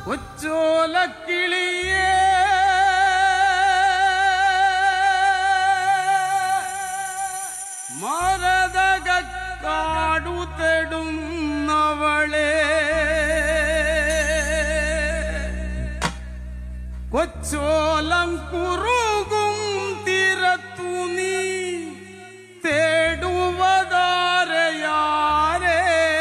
കൊച്ചോലക്കിളിയേ മരതക കാടു തെടുന്നവളെ കൊച്ചോലം കുറുകും തിരത്തു നീ തേടുവതാരയാരേ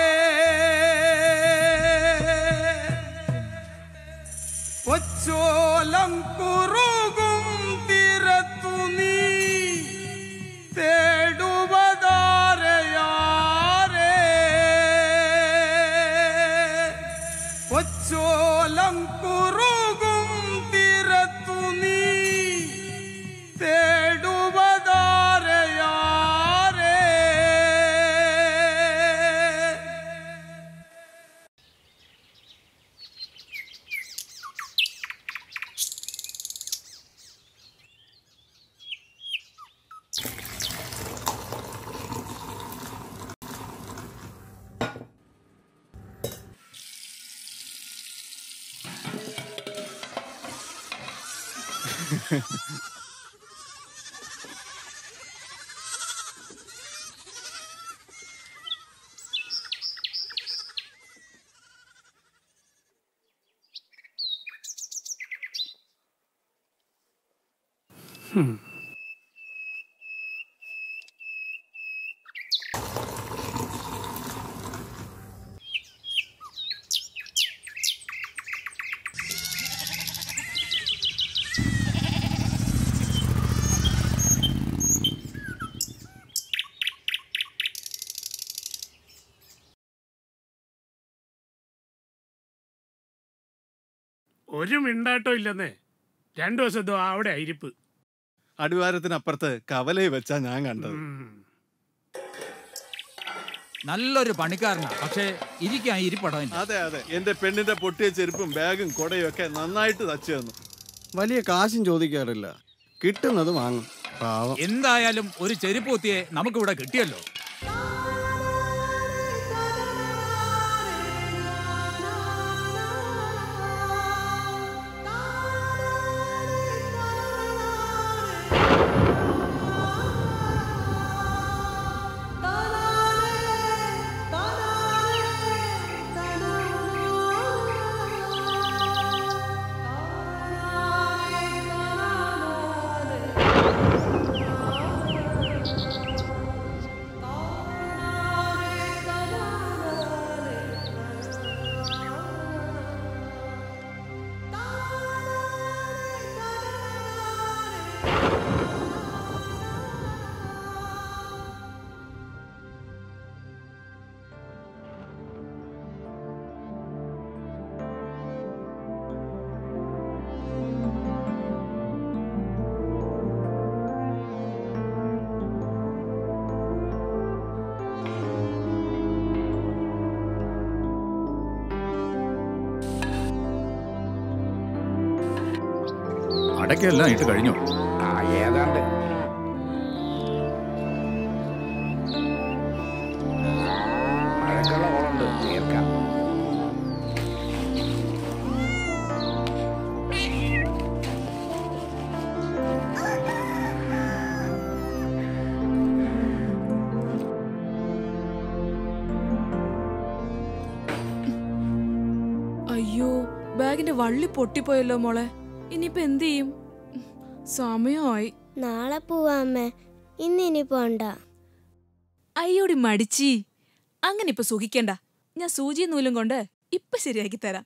കൊച്ചോലം കുറുകും തിരത്തു നീ തേടുവതാരയാരേ കൊച്ചോലം കുറുകും തിരത്തു നീ തേടുവതാരയാരേ ഒരു മിണ്ടാട്ടോ ഇല്ലെന്നേ രണ്ടു ദിവസം ഇതോ അവിടെ അരിപ്പ് അടിവാരത്തിനപ്പുറത്ത് കവലയിൽ വെച്ചാ ഞാൻ കണ്ടത് നല്ലൊരു പണിക്കാരനാ പക്ഷേ ഇരിക്കാൻ ഇരിപ്പടമില്ല അതെ അതെ എന്റെ പെണ്ണിന്റെ പൊട്ടിയ ചെരുപ്പും ബാഗും കൊടയും ഒക്കെ നന്നായിട്ട് തച്ചു തന്നു വലിയ കാശും ചോദിക്കാറില്ല കിട്ടുന്നത് വാങ്ങും പാവം എന്തായാലും ഒരു ചെരുപ്പ് കുത്തിയെ നമുക്കിവിടെ കിട്ടിയല്ലോ അടയ്ക്കെല്ലാം ഇട്ട് കഴിഞ്ഞു ആ ഏതാണ്ട് മഴക്കുള്ള കോളുണ്ട് തീർക്കാം അയ്യോ ബാഗിന്റെ വള്ളി പൊട്ടിപ്പോയല്ലോ മോളെ ഇനിയിപ്പോ എന്ത് ചെയ്യും ഉം, സമയമായി നാളെ പോവാമ്മേ ഇന്നിനി പോണ്ട അയ്യോടി മടിച്ചി അങ്ങനെ ഇപ്പൊ സുഖിക്കണ്ട ഞാൻ സൂചി നൂലും കൊണ്ട് ഇപ്പൊ ശരിയാക്കി തരാം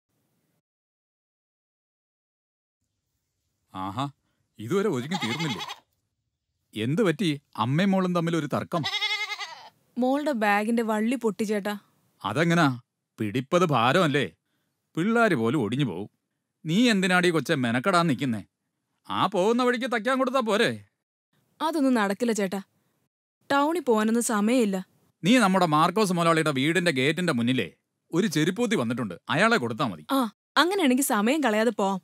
ആഹാ ഇതുവരെ ഒതുങ്ങി തീർന്നില്ലേ എന്ത് പറ്റി അമ്മയും മോളും തമ്മിൽ ഒരു തർക്കം മോളുടെ ബാഗിന്റെ വള്ളി പൊട്ടിച്ചേട്ടാ അതെങ്ങനാ പിടിപ്പത് ഭാരമല്ലേ പിള്ളാര് പോലും ഒടിഞ്ഞു പോവും നീ എന്തിനാടി കൊച്ചെ മെനക്കെടാൻ നിൽക്കുന്നേ ആ പോകുന്ന വഴിക്ക് തയ്ക്കാൻ കൊടുത്താ പോരെ അതൊന്നും നടക്കില്ല ചേട്ടാ ടൗണിൽ പോകാനൊന്നും സമയമില്ല നീ നമ്മുടെ മാർക്കോസ് മുതലാളിയുടെ വീടിന്റെ ഗേറ്റിന്റെ മുന്നിലേ ഒരു ചെരുപ്പൂത്തി വന്നിട്ടുണ്ട് അയാളെ കൊടുത്താ മതി ആ അങ്ങനെയാണെങ്കിൽ സമയം കളയാതെ പോവാം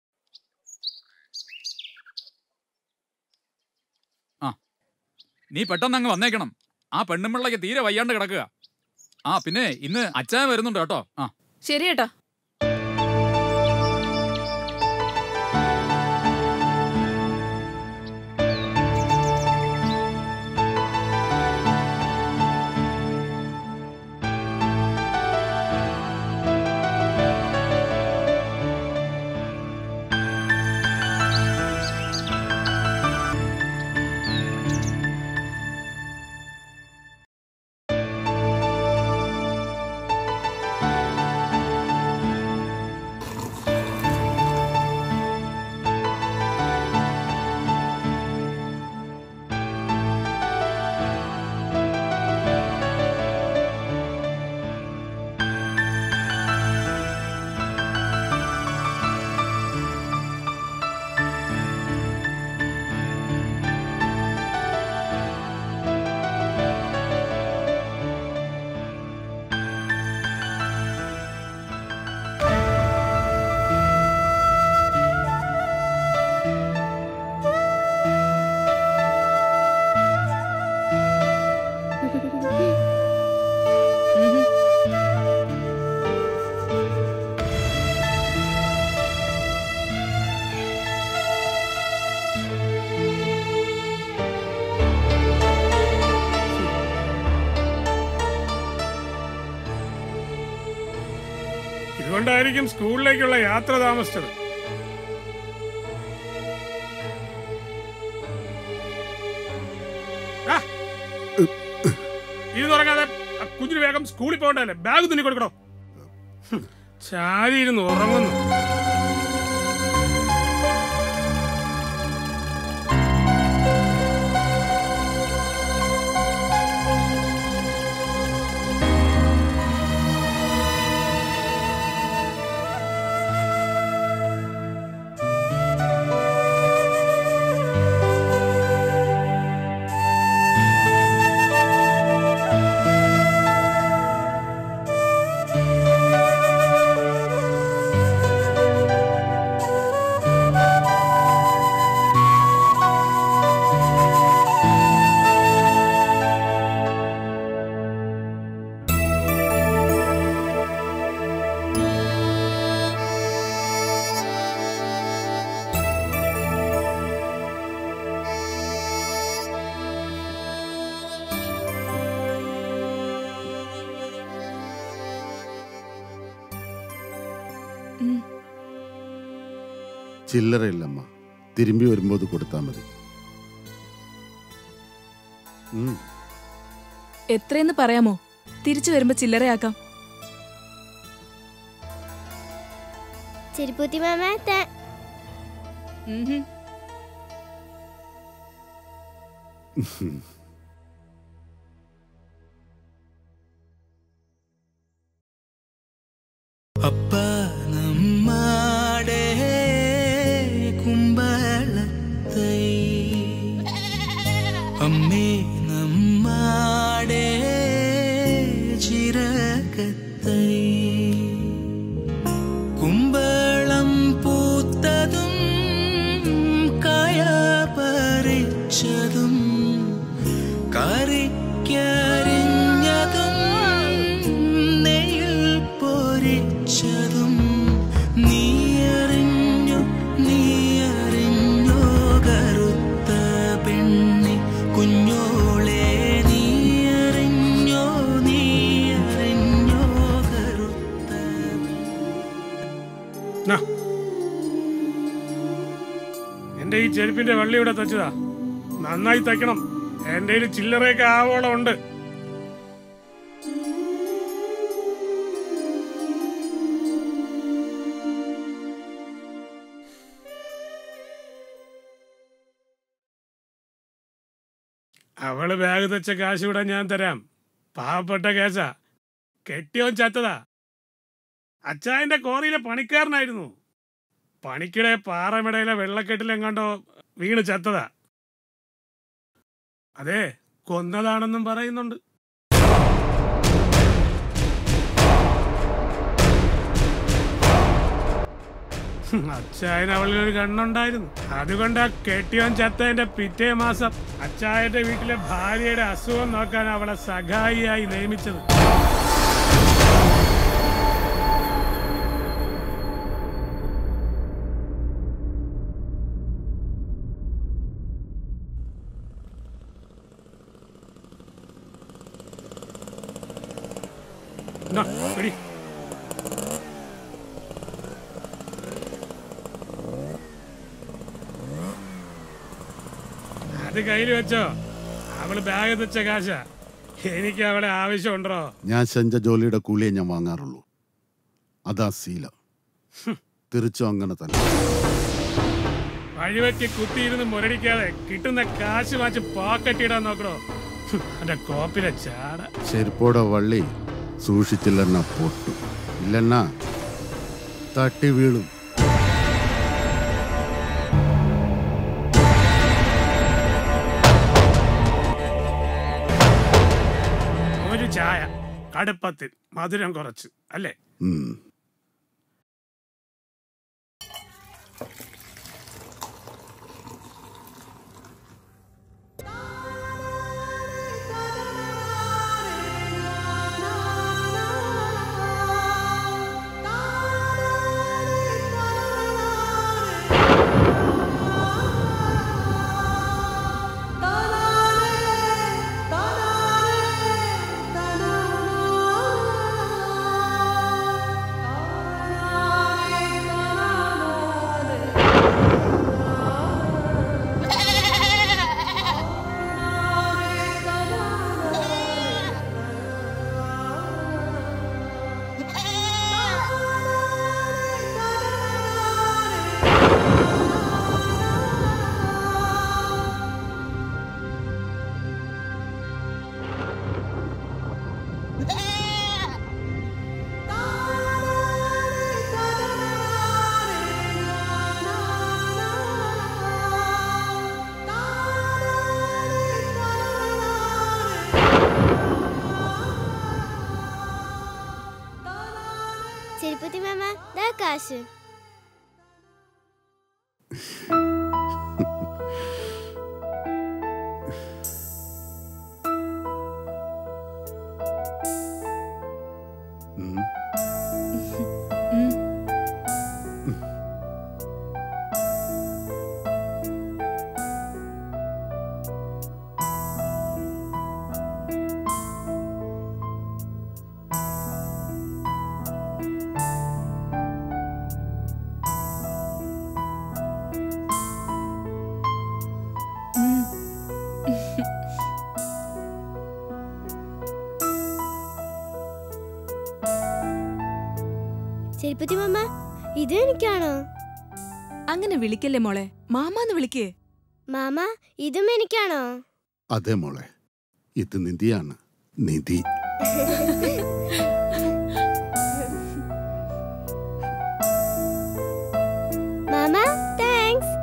നീ പെട്ടെന്ന് അങ്ങ് വന്നേക്കണം ആ പെണ്ണുമ്പിള്ളയ്ക്ക് തീരെ വയ്യാണ്ട് കിടക്കുക ആ പിന്നെ ഇന്ന് അച്ചായ വരുന്നുണ്ട് കേട്ടോ ആ ശരി ചേട്ടാ അതുകൊണ്ടായിരിക്കും സ്കൂളിലേക്കുള്ള യാത്ര താമസിച്ചത് ആ. ഇത് തുടങ്ങാതെ ആ കുഞ്ഞിന് വേഗം സ്കൂളിൽ പോകണ്ടല്ലേ ബാഗ് തുന്നി കൊടുക്കണോ ഹും, ചാരി ഇരുന്ന് ഉറങ്ങുന്നു ചില്ലറയില്ലമ്മ തിരുമ്പി വരുമ്പോൾ അത് കൊടുത്താൽ മതി ഉം. എത്രയെന്ന് പറയാമോ തിരിച്ചു വരുമ്പോ ചില്ലറയാക്കാം ചെരുപ്പൂത്തി മാമ താ- ഉംഹും. അപ്പ നമ്മാടെ കുമ്പളത്തൈ അമ്മേ നമ്മാടെ ചിറകത്തൈ കുമ്പളം പൂത്തതും കായ പറിച്ചതും കറിക്കരിഞ്ഞതും നെയ്യിൽ പൊരിച്ചതും നീ അറിഞ്ഞു നീ അറിഞ്ഞോ കറുത്ത പെണ്ണെ കുഞ്ഞോളെ നീ അറിഞ്ഞോ നീ അറിഞ്ഞോ കറുത്ത നാ. എന്റെ ഈ ചെരുപ്പിന്റെ വള്ളി ഇവിടെ തച്ചതാ നന്നായി തയ്ക്കണം എന്റെ കയ്യിൽ ചില്ലറയൊക്കെ ആവോളം ഉണ്ട് അവള് ബാഗ് തെച്ച കാശ് ഇവിടെ ഞാൻ തരാം പാവപ്പെട്ട കേസാ കെട്ടിയോൻ ചത്തതാ അച്ചായന്റെ കോറിയിലെ പണിക്കാരനായിരുന്നു പണിക്കിടെ പാറമിടയിലെ വെള്ളക്കെട്ടിലെങ്ങാണ്ടോ വീണ് ചത്തതാ അതെ കൊന്നതാണെന്നും പറയുന്നുണ്ട് ഹും, അച്ചായന് അവളിലൊരു കണ്ണുണ്ടായിരുന്നു അതുകൊണ്ടാ കെട്ടിയോൻ ചത്തതിന്റെ പിറ്റേ മാസം അച്ചായന്റെ വീട്ടിലെ ഭാര്യയുടെ അസുഖം നോക്കാൻ അവളെ സഹായിയായി നിയമിച്ചത് എന്നാ, പിടി. അത് കയ്യിൽ വെച്ചോ അവള് ബാഗ് തെച്ച കാശ എനിക്ക് അവളെ ആവശ്യമുണ്ടോ ഞാൻ സെഞ്ച ജോലിയുടെ കൂലിയെ ഞാൻ വാങ്ങാറുള്ളൂ അതാ ശീല തിരിച്ചും അങ്ങനെ തന്നെ വഴിവെക്ക് കുത്തിയിരുന്ന് മുരടിക്കാതെ കിട്ടുന്ന കാശ് വാച്ച് പോക്കറ്റിടാൻ നോക്കണോ എന്റെ കോപ്പിലെ ചാട ചെരുപ്പോടെ വള്ളി സൂക്ഷിച്ചില്ലെന്ന പൊട്ടും ഇല്ലെന്ന തട്ടി വീഴും ഒരു ചായ കടുപ്പത്തിൽ മധുരം കുറച്ച് അല്ലേ ഉം. Ta-da! മാമ ദാ കാശ് ഉം. ചെരുപ്പത്തി മാമ ഇത് എനിക്കാണോ അങ്ങനെ വിളിക്കല്ലേ മോളെ മാമാന്ന് വിളിക്കേ മാമ ഇതും എനിക്കാണോ അതെ മോളെ ഇത് നിധിയാണ് നിധി മാമ താങ്ക്സ്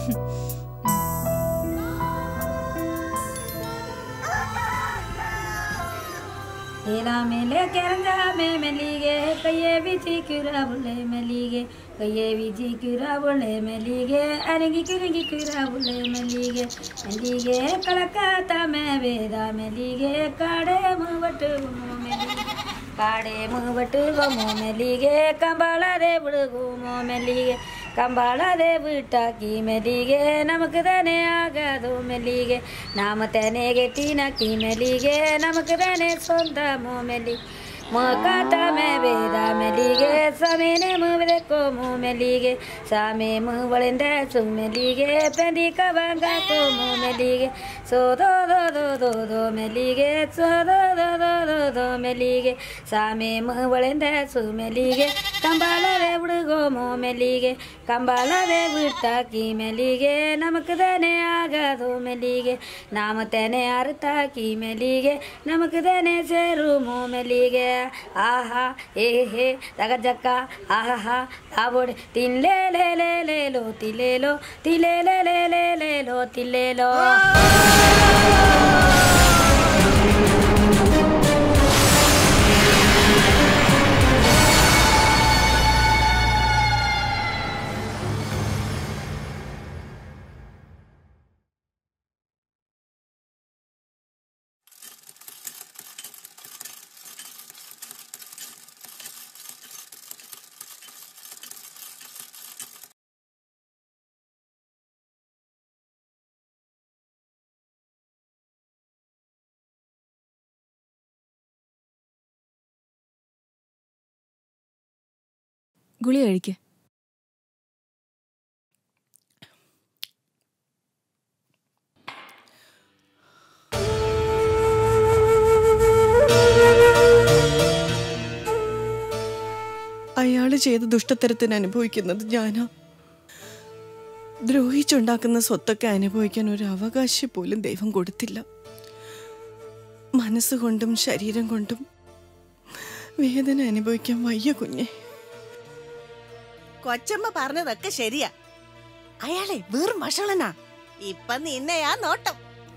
लीला मेले केरंगा में मलीगे कये बिजी कुरा बुले मलीगे कये बिजी कुरा बुले मलीगे अरंगी कुरंगी कुरा बुले मलीगे मलीगे कलकत्ता में वेदा मलीगे काड़े मुवट मलीगे ಕಾಡೆ ಮುಗಬಟ್ಟು ಗೊಮ್ಮೋ ಮೆಲಿಗೆ ಕಂಬಾಳದೆ ಬಿಡುಗುಮೋ ಮೆಲ್ಲಿಗೆ ಕಂಬಾಳದೆ ಬಿಟ್ಟಾಕಿ ಮೆಲಿಗೆ ನಮಕ್ ತಾನೆ ಆಗದು ಮೆಲ್ಲಿಗೆ ನಾಮ ತಾನೆ ಗೆಟ್ಟಿನಾಕಿ ಮೆಲಿಗೆ ನಮಕ್ ತಾನೆ ಸ್ವಂತ ಮೋ ಮೆಲ್ಲಿ ಮಕಾತ ಮೇ ವೇದ ಮೆಲಿಗೆ ಸಮೀನೆ ಮುವಿದಕ್ಕೋ ಮೂ ಮೆಲಿಗೆ ಸಾಮೆ ಮುವಳಿಂದ ಸು ಮೆಲಿಗೆ ಪೆಂದಿ ಕಬಂಗ ಕೋ ಮೂ ಮೆಲಿಗೆ ಸೋ ದೋ ದೋ ದೋ ದೋ ದೋ ಮೆಲಿಗೆ ಸೋ ದೋ ದೋ ದೋ ದೋ ದೋ ಮೆಲಿಗೆ ಸಾಮೆ ಮುವಳಿಂದ ಸು ಮೆಲಿಗೆ ಕಂಬಾಳದೆ ಹುಡುಗೋ ಮೋ ಮೆಲಿಗೆ ಕಂಬಾಳದೆ ಬಿಟ್ಟಾಕಿ ಮೆಲಿಗೆ ನಮಕ್ ತಾನೆ ಆಗದು ಮೆಲಿಗೆ ನಾಮ ತಾನೆ ಅರ್ಥಾಕಿ ಮೆಲಿಗೆ ನಮಕ್ ತಾನೆ ಸೇರು ಮೋ ಮೆಲಿಗೆ ಆಹಾ ಏ ಹೇ ತಗ ಜಕ್ಕ ಆಹಾ ಆಬೋಡೆ ತಿನ್ಲೇ ಲೇ ಲೇ ಲೇ ಲೋ ತಿಲೇಲೋ ತಿಲೇ ಲೇ ಲೇ ಲೇ ಲೇ ಲೋ ತಿಲ್ಲೇಲೋ ഗുളിക കഴിക്ക് അയാള് ചെയ്ത ദുഷ്ടത്തരത്തിന് അനുഭവിക്കുന്നത് ഞാനാ ദ്രോഹിച്ചുണ്ടാക്കുന്ന സ്വത്തൊക്കെ അനുഭവിക്കാൻ ഒരു അവകാശം പോലും ദൈവം കൊടുത്തില്ല മനസ്സുകൊണ്ടും ശരീരം കൊണ്ടും വേദന അനുഭവിക്കാൻ വയ്യ കുഞ്ഞെ കൊച്ചമ്മ പറഞ്ഞതൊക്കെ ശരിയാ അയാളെ വെറും വഷളനാ ഇപ്പൊ നിന്നെയാ നോട്ടം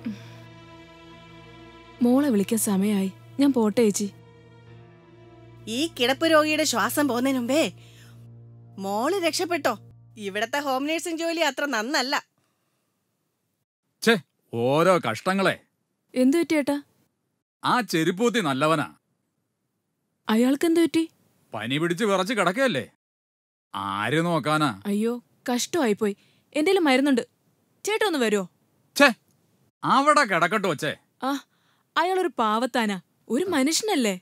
മോളെ വിളിക്കാൻ സമയമായി ഞാൻ പോട്ടെ ചേച്ചി ഈ കിടപ്പ് രോഗിയുടെ ശ്വാസം പോകുന്നതിന് മുമ്പേ മോള് രക്ഷപ്പെട്ടോ ഇവിടത്തെ ഹോം നേഴ്സിംഗ് ജോലി അത്ര നന്നല്ല ഛേ ഓരോ കഷ്ടങ്ങളെ എന്തു പറ്റി ഏട്ടാ ആ ചെരുപ്പൂത്തി നല്ലവനാ അയാൾക്ക് എന്തു പറ്റി പനി പിടിച്ച് വിറച്ച് കിടക്കല്ലേ ആര് നോക്കാനാ അയ്യോ കഷ്ടമായിപ്പോയി എന്റെ മരുന്നുണ്ട് ചേട്ടാ ഒന്ന് വരുമോ ഛേ അവിടെ കിടക്കട്ടോ വച്ചേ ആ അയാളൊരു പാവത്താനാ ഒരു മനുഷ്യനല്ലേ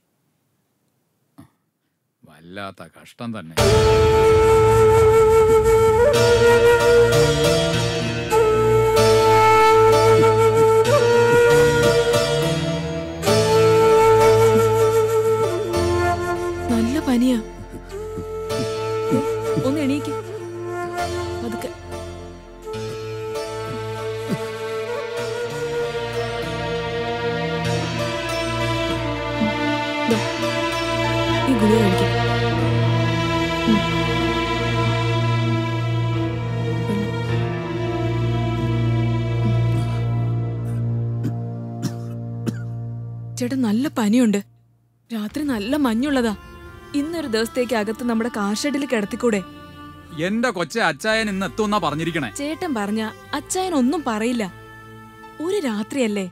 വല്ലാത്ത കഷ്ടം തന്നെ നല്ല പനിയാ ഒന്ന് എണീക്ക് പതുക്കെ ദാ, ഈ ഗുളിക കഴിക്ക്. ഉം. ചേട്ടാ നല്ല പനിയുണ്ട് രാത്രി നല്ല മഞ്ഞുള്ളതാ ഇന്നൊരു ദിവസത്തേക്ക് അകത്ത് നമ്മുടെ കാർ ഷെഡിൽ കിടത്തിക്കൂടെ എന്റെ കൊച്ചെ അച്ചായൻ ഇന്ന് എത്തുമെന്നാ പറഞ്ഞിരിക്കണേ ചേട്ടൻ പറഞ്ഞ അച്ചായൻ ഒന്നും പറയില്ല ഒരു രാത്രിയല്ലേ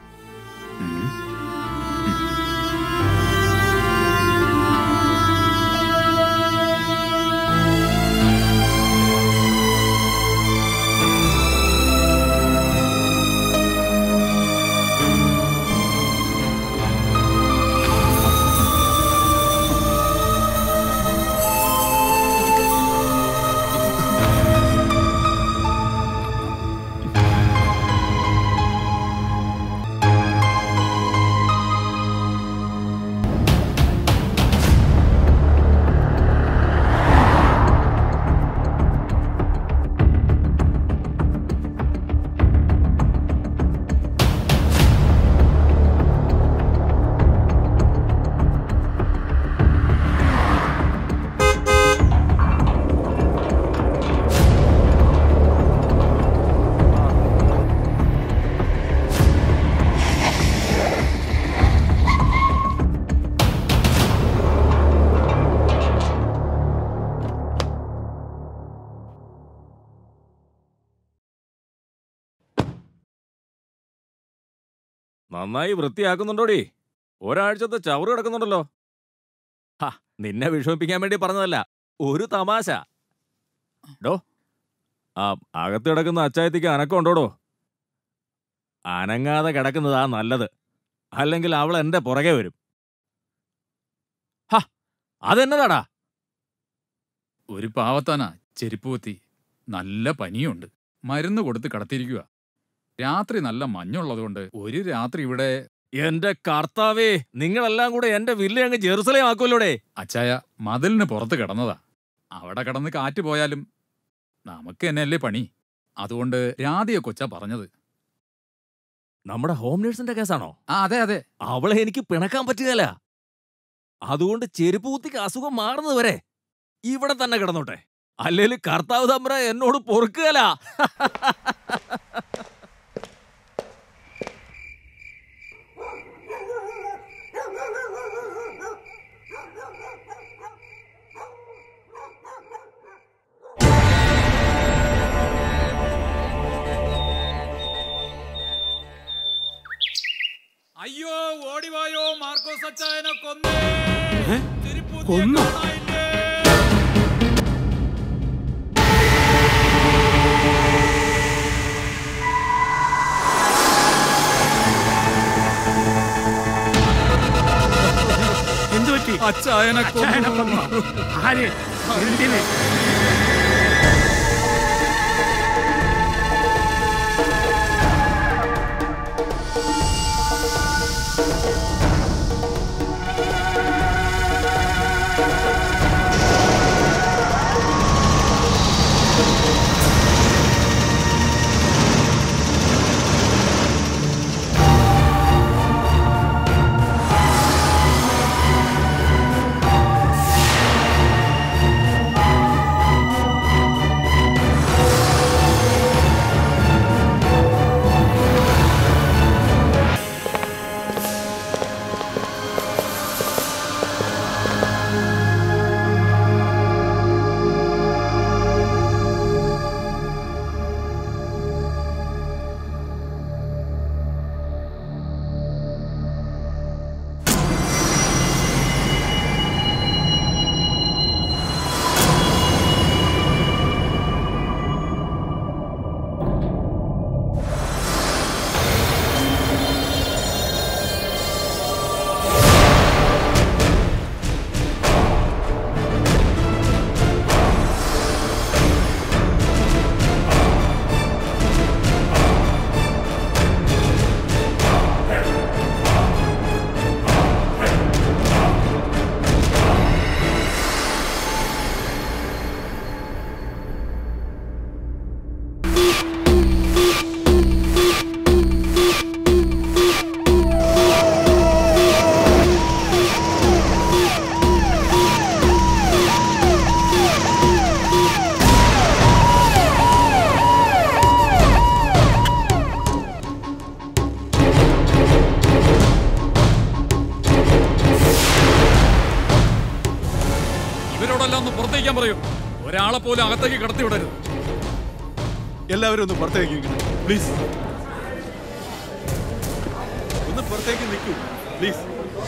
നന്നായി വൃത്തിയാക്കുന്നുണ്ടോടി ഒരാഴ്ചത്തെ ചവറ് കിടക്കുന്നുണ്ടല്ലോ ഹാ നിന്നെ വിഷമിപ്പിക്കാൻ വേണ്ടി പറഞ്ഞതല്ല ഒരു തമാശ ഡോ ആ അകത്ത് കിടക്കുന്ന അച്ചായത്തിക്ക് അനക്കമുണ്ടോടോ അനങ്ങാതെ കിടക്കുന്നതാ നല്ലത് അല്ലെങ്കിൽ അവൾ എന്റെ പുറകെ വരും ഹാ അതെന്നതാടാ ഒരു പാവത്താനാ ചെരുപ്പ് കുത്തി നല്ല പനിയുണ്ട് മരുന്ന് കൊടുത്ത് കടത്തിയിരിക്കുക രാത്രി നല്ല മഞ്ഞുള്ളതുകൊണ്ട് ഒരു രാത്രി ഇവിടെ എന്റെ കർത്താവേ നിങ്ങളെല്ലാം കൂടെ എന്റെ വില്ല അങ്ങ് ജെറുസലേം ആക്കുമല്ലോടെ അച്ചായ മതിലിന് പുറത്ത് കിടന്നതാ അവിടെ കിടന്ന് കാറ്റ് പോയാലും നമുക്ക് തന്നെയല്ലേ പണി അതുകൊണ്ട് രാധിയെ കൊച്ചാ പറഞ്ഞത് നമ്മുടെ ഹോം നേഴ്സിന്റെ കേസാണോ ആ അതെ അതെ അവളെ എനിക്ക് പിണക്കാൻ പറ്റുകയല്ല അതുകൊണ്ട് ചെരുപ്പ് കുത്തിക്ക് അസുഖം മാറുന്നത് വരെ ഇവിടെ തന്നെ കിടന്നോട്ടെ അല്ലെങ്കിൽ കർത്താവ് തമ്പ്ര എന്നോട് പൊറുക്കുകയല്ല അയ്യോ ഓടിവായോ മാർക്കോസ് അച്ചായനെ കൊന്നേ കൊന്നു എന്തു പറ്റി അച്ചായനെ അച്ചായനെ കൊന്നോ? ആര് എന്തിന് ആ പറയൂ ഒരാളെ പോലും അകത്തേക്ക് കടത്തി വിടരുത് എല്ലാവരും ഒന്ന് പുറത്തേക്ക് പ്ലീസ് ഒന്ന് പുറത്തേക്ക് നിൽക്കൂ പ്ലീസ്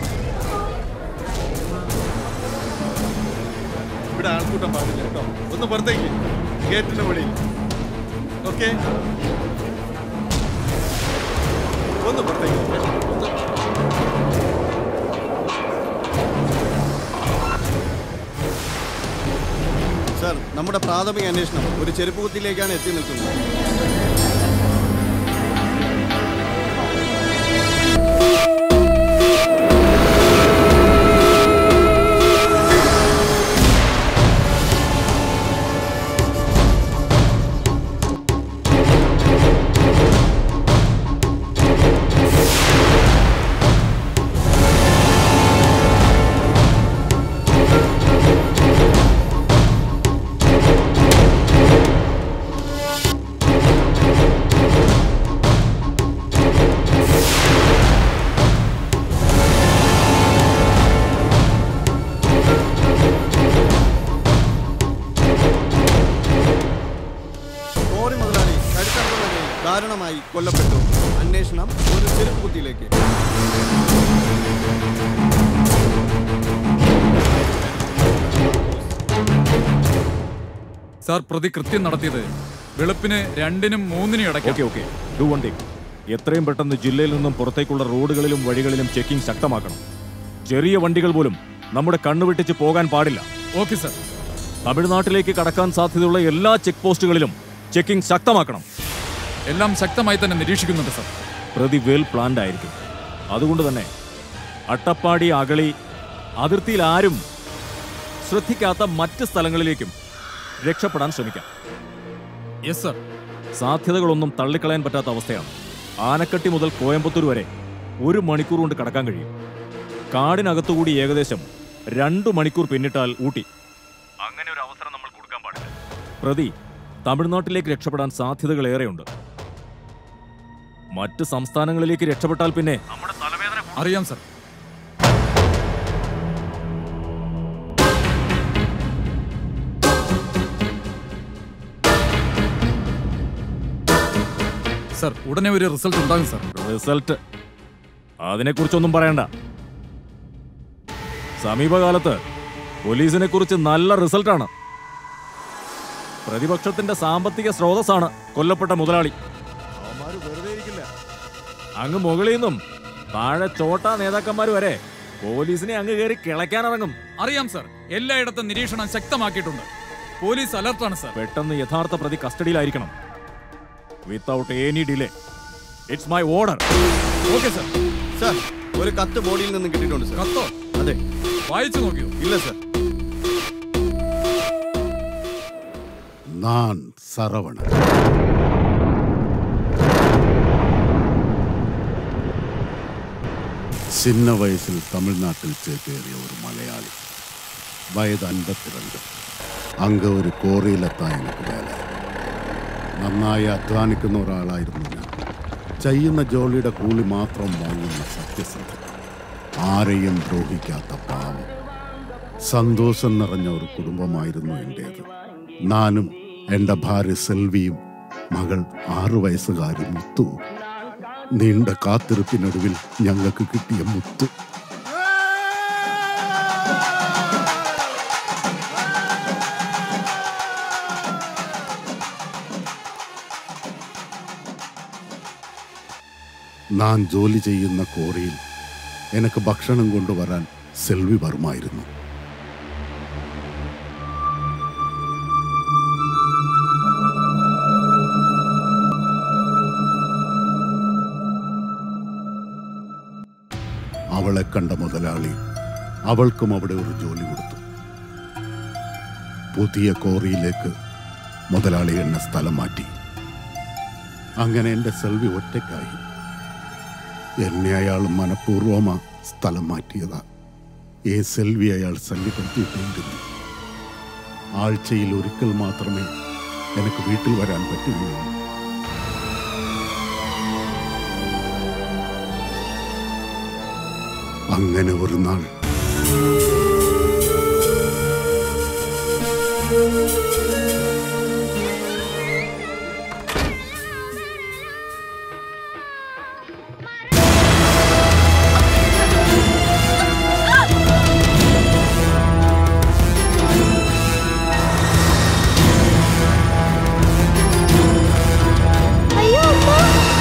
ഇവിടെ ആൾക്കൂട്ടം പാടില്ല കേട്ടോ ഒന്ന് പുറത്തേക്ക് ഗേറ്റിന്റെ വെളിയിൽ ഓക്കെ ഒന്ന് പുറത്തേക്ക് ഒന്ന് സാർ നമ്മുടെ പ്രാഥമിക അന്വേഷണം ഒരു ചെരുപ്പ് കുത്തിയിലേക്കാണ് എത്തി നിൽക്കുന്നത് കോറി മുതലാളി കഴുത്തറകളിൽ ദാരുണമായി കൊല്ലപ്പെട്ടു അന്വേഷണം ഒരു ചെരുപ്പ് കുത്തിയിലേക്ക് സാർ പ്രതി കൃത്യം നടത്തിയത് വെളുപ്പിന് രണ്ടിനും മൂന്നിനും ഇടയ്ക്ക് okay okay do one thing എത്രയും പെട്ടെന്ന് ജില്ലയിൽ നിന്നും പുറത്തേക്കുള്ള റോഡുകളിലും വഴികളിലും ചെക്കിംഗ് ശക്തമാക്കണം ചെറിയ വണ്ടികൾ പോലും നമ്മുടെ കണ്ണുവെട്ടിച്ച് പോകാൻ പാടില്ല ഓക്കെ സാർ തമിഴ്നാട്ടിലേക്ക് കടക്കാൻ സാധ്യതയുള്ള എല്ലാ ചെക്ക് പോസ്റ്റുകളിലും ചെക്കിംഗ് ശക്തമാക്കണം എല്ലാം ശക്തമായി തന്നെ നിരീക്ഷിക്കുന്നുണ്ട് സാർ പ്രതി വെൽ പ്ലാൻഡ് ആയിരിക്കും അതുകൊണ്ട് തന്നെ അട്ടപ്പാടി അകളി അതിർത്തിയിൽ ആരും ശ്രദ്ധിക്കാത്ത മറ്റ് സ്ഥലങ്ങളിലേക്കും രക്ഷപ്പെടാൻ ശ്രമിക്കാം യെസ് സർ സാധ്യതകളൊന്നും തള്ളിക്കളയാൻ പറ്റാത്ത അവസ്ഥയാണ് ആനക്കട്ടി മുതൽ കോയമ്പത്തൂർ വരെ ഒരു മണിക്കൂർ കൊണ്ട് കടക്കാൻ കഴിയും കാടിനകത്തുകൂടി ഏകദേശം രണ്ടു മണിക്കൂർ പിന്നിട്ടാൽ ഊട്ടി അങ്ങനെ ഒരു അവസരം നമ്മൾ കൊടുക്കാൻ പാടില്ല പ്രതി തമിഴ്നാട്ടിലേക്ക് രക്ഷപ്പെടാൻ സാധ്യതകൾ ഏറെയുണ്ട് മറ്റ് സംസ്ഥാനങ്ങളിലേക്ക് രക്ഷപ്പെട്ടാൽ പിന്നെ അറിയാം സർ സർ ഉടനെ ഒരു റിസൾട്ട് ഉണ്ടാകും സർ റിസൾട്ട് അതിനെക്കുറിച്ചൊന്നും പറയണ്ട സമീപകാലത്ത് പോലീസിനെ കുറിച്ച് നല്ല റിസൾട്ടാണ് പ്രതിപക്ഷത്തിന്റെ സാമ്പത്തിക സ്രോതസ്സാണ് കൊല്ലപ്പെട്ട മുതലാളി അങ്ങ് മുകളിൽ നിന്നും താഴെ ചോട്ടാ നേതാക്കന്മാർ വരെ പോലീസിനെ അങ്ങ് കയറി കിളയ്ക്കാനിറങ്ങും അറിയാം സർ എല്ലായിടത്തും നിരീക്ഷണം ശക്തമാക്കിയിട്ടുണ്ട് പോലീസ് അലർട്ടാണ് സർ പെട്ടെന്ന് യഥാർത്ഥ പ്രതി കസ്റ്റഡിയിലായിരിക്കണം without any delay it's my order okay sir sir ഒരു കത്ത് ബോഡിയിൽ നിന്ന് കിട്ടിയിട്ടുണ്ട് സാർ കത്തോ അതെ വായിച്ചു നോക്കിയോ ഇല്ല സാർ நான் சரவணன் சின்ன வயசில் தமிழ்நாட்டில் ചേക്കേറിയ ഒരു മലയാളി വയത് അൻപത്തിരണ്ട് അങ്ക ഒരു കോറിയിലെത്താൻ എനിക്ക് വേല നന്നായി അധ്വാനിക്കുന്ന ഒരാളായിരുന്നു ഞാൻ ചെയ്യുന്ന ജോലിയുടെ കൂലി മാത്രം വാങ്ങുന്ന സത്യസന്ധൻ ആരെയും ദ്രോഹിക്കാത്ത പാവം സന്തോഷം നിറഞ്ഞ ഒരു കുടുംബമായിരുന്നു എൻ്റേത് ഞാനും എൻ്റെ ഭാര്യ സെൽവിയും മകൾ ആറു വയസ്സുകാരി മുത്തു നീണ്ട കാത്തിരിപ്പിനൊടുവിൽ ഞങ്ങൾക്ക് കിട്ടിയ മുത്തു ഞാൻ ജോലി ചെയ്യുന്ന കോറിയിൽ എനിക്ക് ഭക്ഷണം കൊണ്ടുവരാൻ സെൽവി വരുമായിരുന്നു അവളെ കണ്ട മുതലാളി അവൾക്കും അവിടെ ഒരു ജോലി കൊടുത്തു പുതിയ കോറിയിലേക്ക് മുതലാളി എന്നെ സ്ഥലം മാറ്റി അങ്ങനെ എൻ്റെ സെൽവി ഒറ്റയ്ക്കായി എന്നെ അയാൾ മനഃപൂർവ്വമാ സ്ഥലം മാറ്റിയതാ ഏ സെൽവി അയാൾ ശല്യപ്പെടുത്തിയിട്ടിരുന്നു ആഴ്ചയിൽ ഒരിക്കൽ മാത്രമേ എനിക്ക് വീട്ടിൽ വരാൻ പറ്റുകയുള്ളൂ അങ്ങനെ ഒരു നാൾ അയ്യോ അമ്മ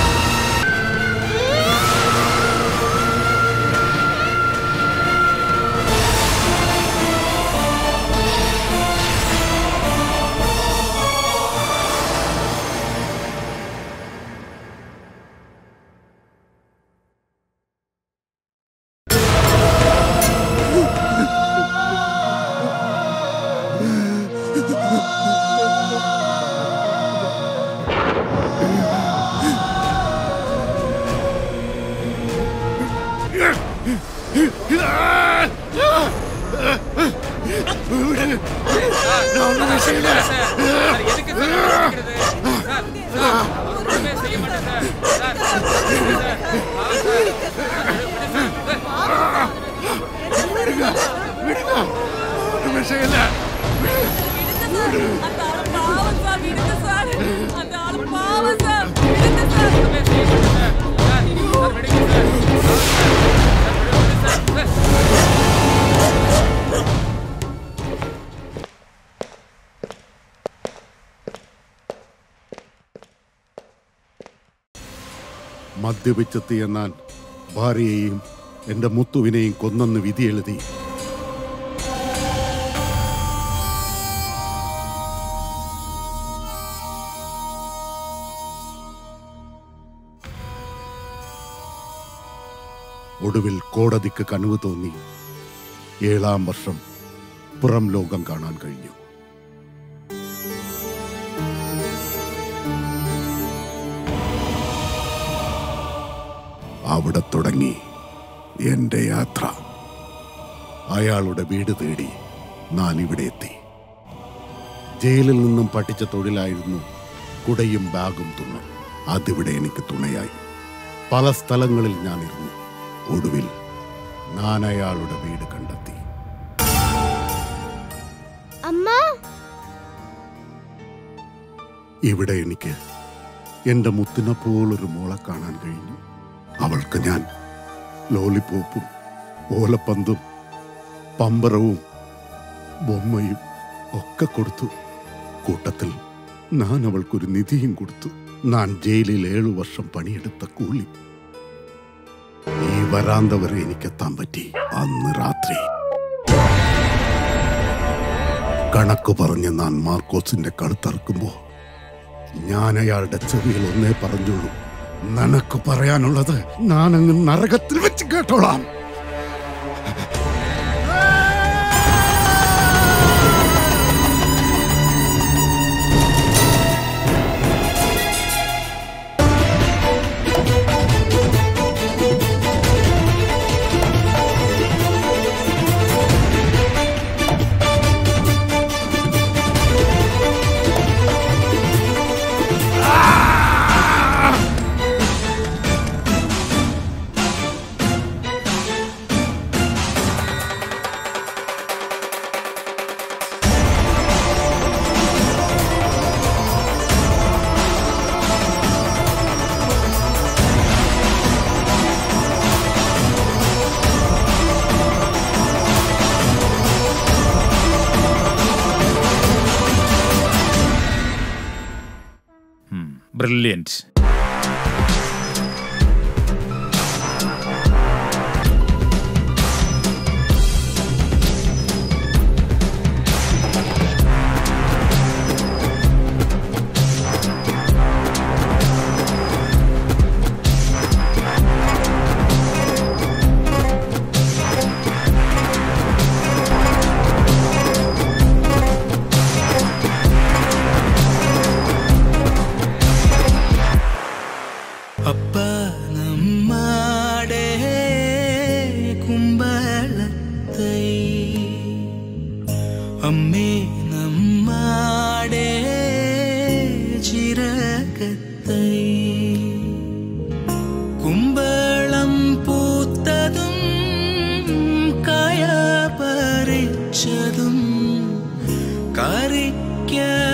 മദ്യപിച്ചെത്തിയ ഞാൻ ഭാര്യയെയും എന്റെ മുത്തുവിനെയും കൊന്നെന്ന് വിധിയെഴുതി ഒടുവിൽ കോടതിക്ക് കനവ് തോന്നി ഏഴാം വർഷം പുറം ലോകം കാണാൻ കഴിഞ്ഞു അവിടെ തുടങ്ങി എന്റെ യാത്ര അയാളുടെ വീട് തേടി ഞാൻ ഇവിടെ എത്തി ജയിലിൽ നിന്നും പഠിച്ച തൊഴിലായിരുന്നു കുടയും ബാഗും തുന്നൽ അതിവിടെ എനിക്ക് തുണയായി പല സ്ഥലങ്ങളിൽ ഞാൻ ഇരുന്നു ഒടുവിൽ ഞാൻ അയാളുടെ വീട് കണ്ടെത്തി അമ്മ ഇവിടെ എനിക്ക് എന്റെ മുത്തിനെ പോലൊരു മോളെ കാണാൻ കഴിഞ്ഞു അവൾക്ക് ഞാൻ ലോലിപ്പോപ്പും ഓലപ്പന്തും പമ്പരവും ബൊമ്മയും ഒക്കെ കൊടുത്തു കൂട്ടത്തിൽ ഞാൻ അവൾക്കൊരു നിധിയും കൊടുത്തു ഞാൻ ജയിലിൽ ഏഴു വർഷം പണിയെടുത്ത കൂലി ഈ വരാന്ത വരെ എനിക്കെത്താൻ പറ്റി അന്ന് രാത്രി കണക്ക് പറഞ്ഞ് ഞാൻ മാർക്കോസിന്റെ കഴുത്തറക്കുമ്പോ ഞാൻ അയാളുടെ ചെവിയിൽ ഒന്നേ പറഞ്ഞോളൂ നിനക്ക് പറയാനുള്ളത് ഞാൻ അങ്ങ് നരകത്തിൽ വെച്ച് കേട്ടോളാം ബ്രില്യൻറ്റ് അപ്പ നമ്മാടെ കുമ്പളത്തൈ അമ്മേ നമ്മാടെ ചിറകത്തൈ കുമ്പളം പൂത്തതും കായ പറിച്ചതും കറി വിധിക്കാൻ